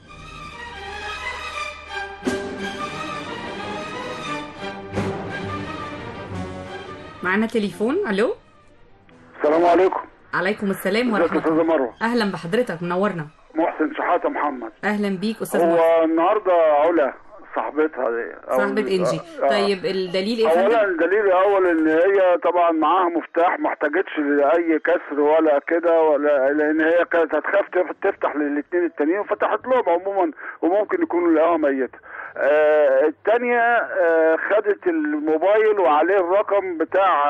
معانا تليفون الو السلام عليكم عليكم السلام ازيك يا ورحمه استاذه مروه اهلا بحضرتك منورنا محسن شحاته محمد اهلا بيك استاذ محسن. هو النهارده علا صاحبتها دي أو- صاحبة انجي آه. طيب الدليل ايه يا اولا فندم؟ الدليل الاول ان هي طبعا معاها مفتاح ما احتاجتش لاي كسر ولا كده ولا لان هي كانت هتخاف تف- تفتح للاثنين التانيين وفتحت لهم عموما وممكن يكونوا لقاها ميته آه التانية آه خدت الموبايل وعليه الرقم بتاع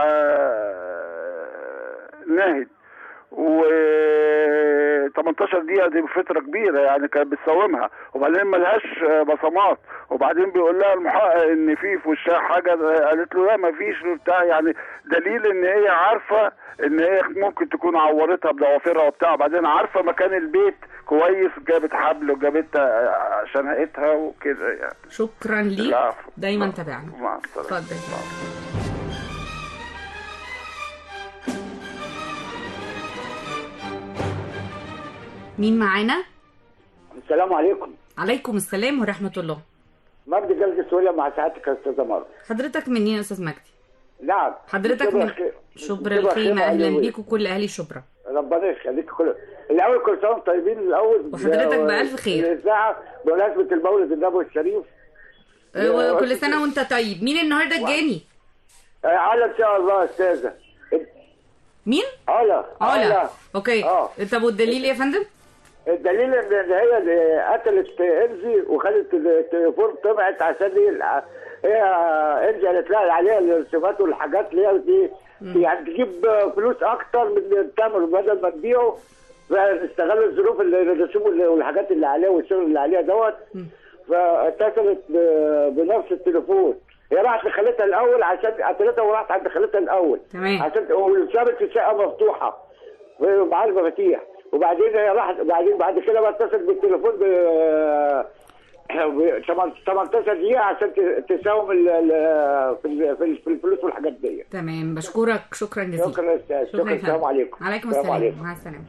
آه ناهد و 18 دقيقة دي فترة كبيرة يعني كانت بتساومها وبعدين ملهاش آه، بصمات وبعدين بيقول لها المحقق ان في في وشها حاجة قالت له لا ما فيش بتاع يعني دليل ان هي عارفة ان هي ممكن تكون عورتها بضوافرها وبتاع وبعدين عارفة مكان البيت كويس جابت حبل وجابت آه، شنقتها وكده يعني شكرا ليك العفو. دايما تابعنا مع السلامة اتفضل مين معانا؟ السلام عليكم عليكم السلام ورحمة الله مجدي جلد سوريا مع سعادتك يا استاذه مروه حضرتك منين يا استاذ مجدي؟ نعم حضرتك شبرا من خي- شبرا شبرا الخيمة خيمة أهلا أهلاوية. بيك وكل أهالي شبرا ربنا يخليك كل الاول كل سنه وانتم طيبين الاول وحضرتك بألف خير. الاذاعه بمناسبه المولد النبوي الشريف أه، وكل سنة وأنت طيب مين النهاردة الجاني؟ آه، على ان شاء الله يا استاذه مين؟ علا علا اوكي اه طب والدليل إيه يا فندم؟ الدليل ان إن هي اللي قتلت انزي وخدت التليفون طبعت عشان هي الع- هي انزي قالت لها عليها الرسومات والحاجات اللي هي دي يعني تجيب فلوس اكتر من اللي بتعمل بدل ما تبيعه فاستغل الظروف اللي الرسوم واللي- والحاجات اللي عليها والشغل اللي عليها دوت فاتصلت ب- بنفس التليفون هي راحت لخالتها الاول عشان قتلتها وراحت عند خالتها الاول تمام. عشان وسابت الشقه مفتوحه ومعاها المفاتيح وبعدين هي راحت بعدين بعد كده بقى اتصلت بالتليفون ب ب 18 دقيقة عشان ت- تساوم ال- ال- في ال- في ال- في الفلوس والحاجات دي تمام بشكرك شكرا جزيلا شكرا يا استاذ شكرا شكرا يا السلام فندم. عليكم عليكم السلام السلام عليكم. مع السلامة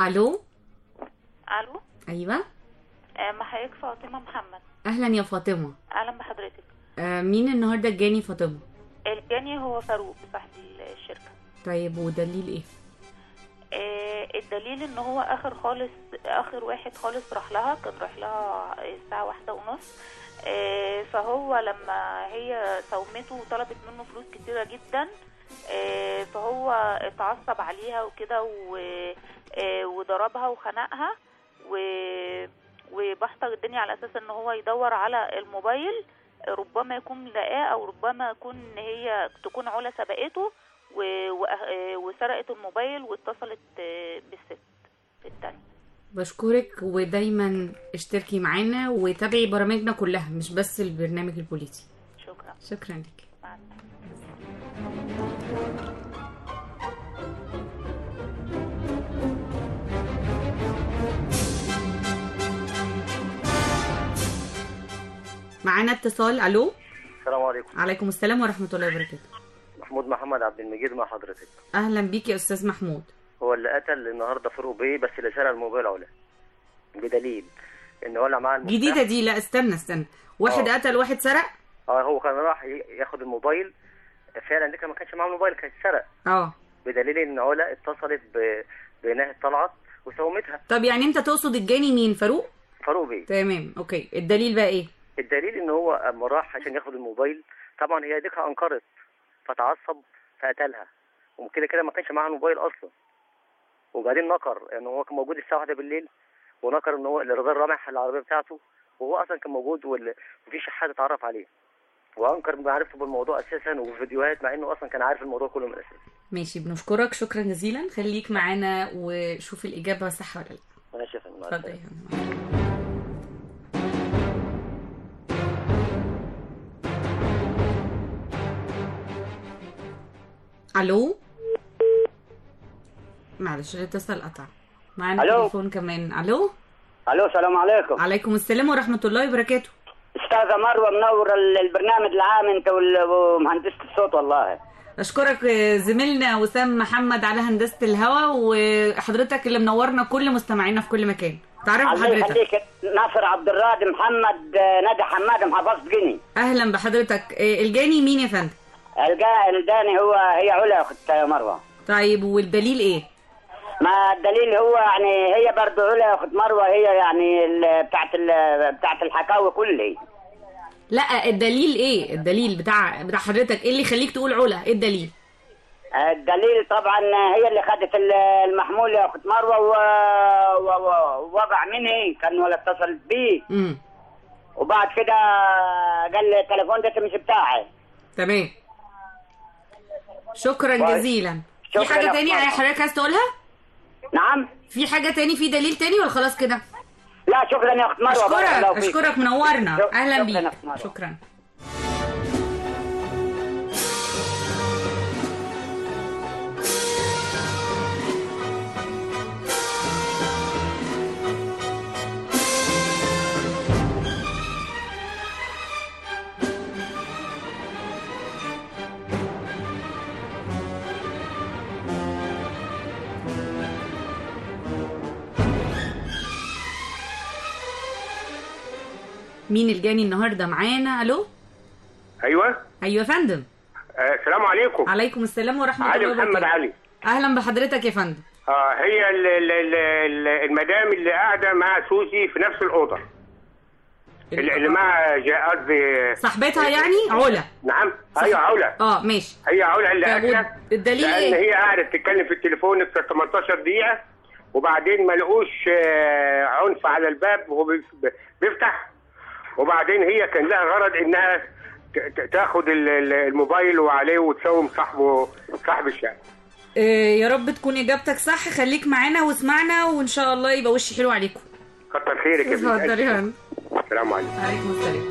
الو الو ايوه آه، محيك فاطمه محمد اهلا يا فاطمه اهلا بحضرتك آه مين النهارده الجاني فاطمه الجاني هو فاروق صاحب الشركه طيب ودليل ايه آه، الدليل ان هو اخر خالص اخر واحد خالص راح لها كان راح لها الساعه واحدة ونص آه، فهو لما هي ساومته وطلبت منه فلوس كتيرة جدا آه، فهو اتعصب عليها وكده و- آه، وضربها وخنقها و- وبحث الدنيا على اساس ان هو يدور على الموبايل ربما يكون لقاه او ربما يكون ان هي تكون علا سبقته و- وأه- وسرقت الموبايل واتصلت آه، بالست التانية بشكرك ودايما اشتركي معانا وتابعي برامجنا كلها مش بس البرنامج البوليسي شكرا شكرا لك مع معانا اتصال الو السلام عليكم عليكم السلام ورحمه الله وبركاته محمود محمد عبد المجيد مع حضرتك اهلا بيك يا استاذ محمود هو اللي قتل النهارده فاروق بيه بس اللي سرق الموبايل علا بدليل ان ولع معاه المفتاح جديده دي لا استنى استنى واحد آه. قتل واحد سرق اه هو كان راح ي- ياخد الموبايل فعلا دي كان ما كانش معاه موبايل كان اتسرق اه بدليل ان علا اتصلت ب... بناهد طلعت وساومتها طب يعني انت تقصد الجاني مين فاروق فاروق بيه تمام اوكي الدليل بقى ايه الدليل ان هو اما راح عشان ياخد الموبايل طبعا هي ديكها انكرت فتعصب فقتلها وكده كده ما كانش معاها الموبايل اصلا وبعدين نكر يعني هو كان موجود الساعه 1 بالليل ونكر ان هو الرادار رامح العربيه بتاعته وهو اصلا كان موجود وال- ومفيش حد اتعرف عليه وانكر معرفته بالموضوع اساسا وفيديوهات مع انه اصلا كان عارف الموضوع كله من الاساس ماشي بنشكرك شكرا جزيلا خليك معانا وشوف الاجابه صح ولا لا ماشي يا فندم مع اتفضل السلامة. يا فندم. الو معلش الاتصال قطع معانا ألو. تليفون كمان الو الو السلام عليكم عليكم السلام ورحمه الله وبركاته استاذه مروه منور ال- البرنامج العام انت وال- ومهندسه الصوت والله اشكرك آه، زميلنا وسام محمد على هندسه الهوا وحضرتك اللي منورنا كل مستمعينا في كل مكان تعرف الله حضرتك يخليك ناصر عبد الراد محمد آه، ندى حماد محافظه جني اهلا بحضرتك آه، الجاني مين يا فندم الجا الداني هو هي علا اخت مروه طيب والدليل ايه ما الدليل هو يعني هي برضه علا اخت مروه هي يعني ال- بتاعت ال- بتاعت الحكاوي كلها لا الدليل ايه الدليل بتاع بتاع حضرتك ايه اللي يخليك تقول علا ايه الدليل الدليل طبعا هي اللي خدت ال- المحمول يا اخت مروه و- و- و- ووقع مني كان ولا اتصلت بيه امم وبعد كده قال لي التليفون ده مش بتاعي تمام شكرا كويس. جزيلا شكراً في حاجه يا تاني أخت مرة. حضرتك عايز تقولها نعم في حاجه تاني في دليل تاني ولا خلاص كده لا شكرا يا اخت مروه بارك الله اشكرك فيك. اشكرك منورنا شك- اهلا شكراً يا بيك أخت مروة. شكرا مين الجاني النهارده معانا الو ايوه ايوه يا فندم آه، السلام عليكم عليكم السلام ورحمه علي الله محمد وبركاته علي اهلا بحضرتك يا فندم اه هي ال- ال- ال- ال- المدام اللي قاعده مع سوزي في نفس الاوضه اللي اللي مع جا- قصدي صاحبتها يعني علا نعم هي علا اه ماشي هي علا اللي طب قاعده الدليل لان ايه هي قاعده تتكلم في التليفون اكثر 18 دقيقه وبعدين ما لقوش آه، عنف على الباب وهو بيف- بيفتح وبعدين هي كان لها غرض انها ت- ت- تاخد ال- ال- الموبايل وعليه وتساوم صاحبه صاحب الشقه آه، يا رب تكون اجابتك صح خليك معانا واسمعنا وان شاء الله يبقى وش حلو عليكم كتر خيرك يا بنت اتفضل يا فندم السلام عليكم عليكم السلام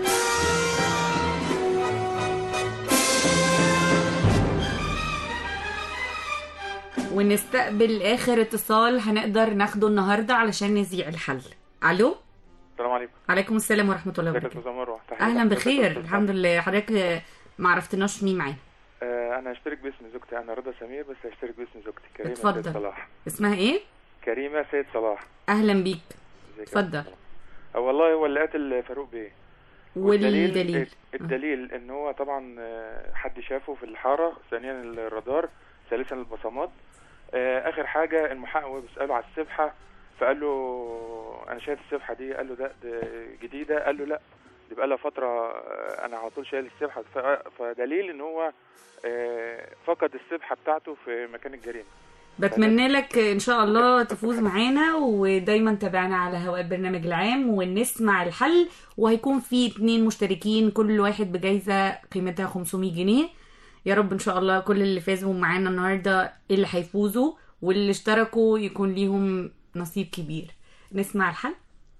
ونستقبل اخر اتصال هنقدر ناخده النهارده علشان نذيع الحل الو السلام عليكم عليكم السلام ورحمه الله ازيك يا وبركاته استاذه مروه تحية اهلا لحضرتك بخير يا أستاذ الحمد لله حضرتك آه، ما عرفتناش مين معانا آه، انا هشترك باسم زوجتي انا رضا سمير بس هشترك باسم زوجتي كريمه اتفضل. سيد صلاح اسمها ايه الكريمه سيد صلاح اهلا بيك ازيك يا اتفضل أه والله هو اللي قتل فاروق بيه والدليل الدليل ان هو طبعا آه، حد شافه في الحاره ثانيا الرادار ثالثا البصمات آه، اخر حاجه المحقق وهو بيساله على السبحه فقال له انا شايف السبحه دي قال له ده, ده جديده قال له لا دي بقى لها فتره آه، انا على طول شايل السبحه ف- فدليل ان هو آه، فقد السبحه بتاعته في مكان الجريمه بتمنى لك ان شاء الله تفوز معانا ودايما تابعنا على هواء البرنامج العام ونسمع الحل وهيكون في اتنين مشتركين كل واحد بجايزة قيمتها 500 جنيه يا رب ان شاء الله كل اللي فازوا معانا النهاردة اللي هيفوزوا واللي اشتركوا يكون ليهم نصيب كبير نسمع الحل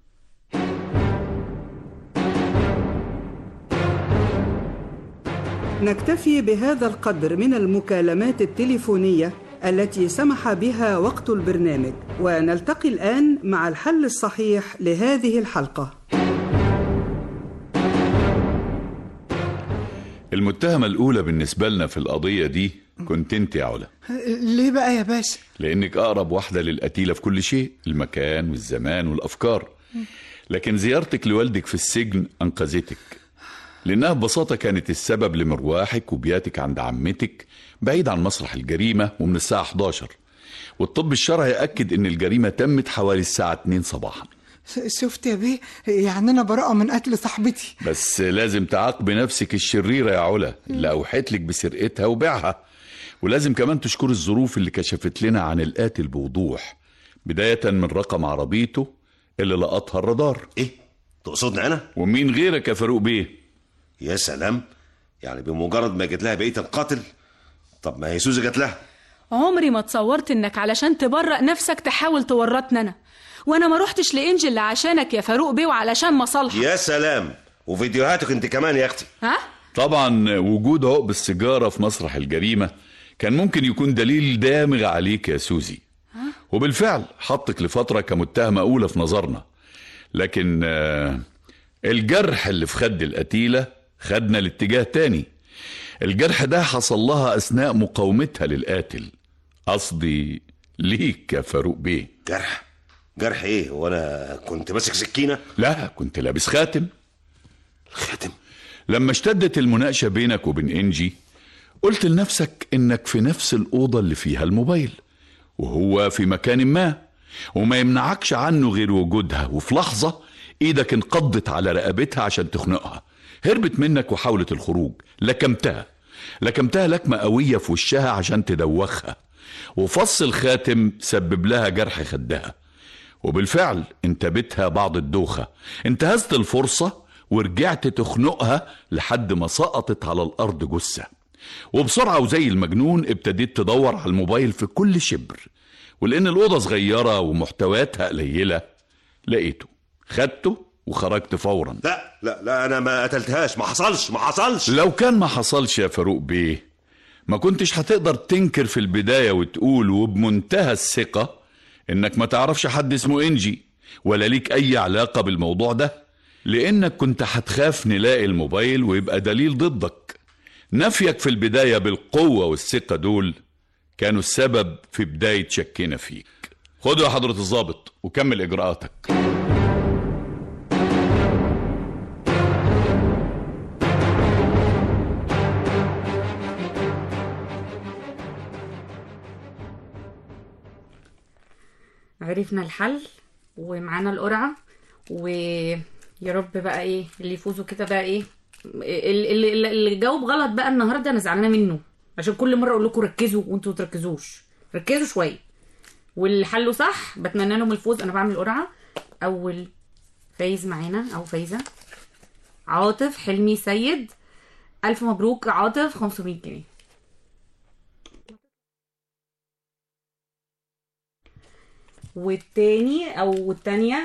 نكتفي بهذا القدر من المكالمات التليفونية التي سمح بها وقت البرنامج ونلتقي الآن مع الحل الصحيح لهذه الحلقة المتهمة الأولى بالنسبة لنا في القضية دي كنت أنت يا علا ليه بقى يا باشا لأنك أقرب واحدة للقتيلة في كل شيء المكان والزمان والأفكار لكن زيارتك لوالدك في السجن أنقذتك لأنها ببساطة كانت السبب لمرواحك وبياتك عند عمتك بعيد عن مسرح الجريمة ومن الساعة 11 والطب الشرعي أكد إن الجريمة تمت حوالي الساعة 2 صباحا شفت يا بيه يعني انا براءة من قتل صاحبتي بس لازم تعاقب نفسك الشريرة يا علا اللي أوحت لك بسرقتها وبيعها ولازم كمان تشكر الظروف اللي كشفت لنا عن القاتل بوضوح بداية من رقم عربيته اللي لقطها الرادار ايه تقصدني انا ومين غيرك يا فاروق بيه يا سلام يعني بمجرد ما جت لها بقيه القاتل طب ما هي سوزي جت لها عمري ما تصورت انك علشان تبرأ نفسك تحاول تورطني انا وانا ما روحتش لانجل عشانك يا فاروق بيه وعلشان مصالحك يا سلام وفيديوهاتك انت كمان يا اختي ها طبعا وجود عقب السيجارة في مسرح الجريمة كان ممكن يكون دليل دامغ عليك يا سوزي وبالفعل حطك لفترة كمتهمة أولى في نظرنا لكن آه، الجرح اللي في خد القتيلة خدنا لاتجاه تاني الجرح ده حصل لها أثناء مقاومتها للقاتل قصدي ليك يا فاروق بيه جرح جرح ايه وانا كنت ماسك سكينه لا كنت لابس خاتم خاتم لما اشتدت المناقشة بينك وبين انجي قلت لنفسك انك في نفس الأوضة اللي فيها الموبايل وهو في مكان ما وما يمنعكش عنه غير وجودها وفي لحظة ايدك انقضت على رقبتها عشان تخنقها هربت منك وحاولت الخروج لكمتها لكمتها لكمة قوية في وشها عشان تدوخها وفص الخاتم سبب لها جرح خدها وبالفعل انتابتها بعض الدوخة انتهزت الفرصة ورجعت تخنقها لحد ما سقطت على الأرض جثة وبسرعة وزي المجنون ابتديت تدور على الموبايل في كل شبر ولأن الأوضة صغيرة ومحتوياتها قليلة لقيته خدته وخرجت فورا لا لا لا انا ما قتلتهاش ما حصلش ما حصلش لو كان ما حصلش يا فاروق بيه ما كنتش هتقدر تنكر في البداية وتقول وبمنتهى الثقة انك ما تعرفش حد اسمه انجي ولا ليك اي علاقة بالموضوع ده لانك كنت هتخاف نلاقي الموبايل ويبقى دليل ضدك نفيك في البداية بالقوة والثقة دول كانوا السبب في بداية شكنا فيك خدوا يا حضرة الضابط وكمل اجراءاتك عرفنا الحل ومعانا القرعة ويا رب بقى ايه اللي يفوزوا كده بقى ايه اللي, اللي, اللي جاوب غلط بقى النهارده انا زعلانه منه عشان كل مره اقول لكم ركزوا وانتوا ما تركزوش ركزوا شويه واللي حلوا صح بتمنى لهم الفوز انا بعمل قرعه اول فايز معانا او فايزه عاطف حلمي سيد الف مبروك عاطف 500 جنيه والتاني او التانية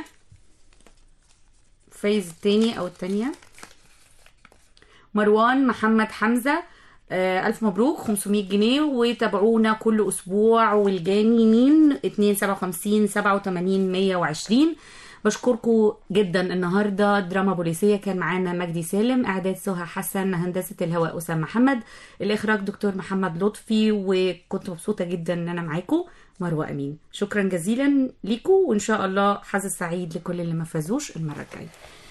فايز التاني او التانية مروان محمد حمزة آه ألف مبروك 500 جنيه وتابعونا كل أسبوع والجاني مين 257 87 120 بشكركم جدا النهارده دراما بوليسيه كان معانا مجدي سالم اعداد سهى حسن هندسه الهواء اسامه محمد الاخراج دكتور محمد لطفي وكنت مبسوطه جدا ان انا معاكم مروه امين شكرا جزيلا ليكم وان شاء الله حظ سعيد لكل اللي ما فازوش المره الجايه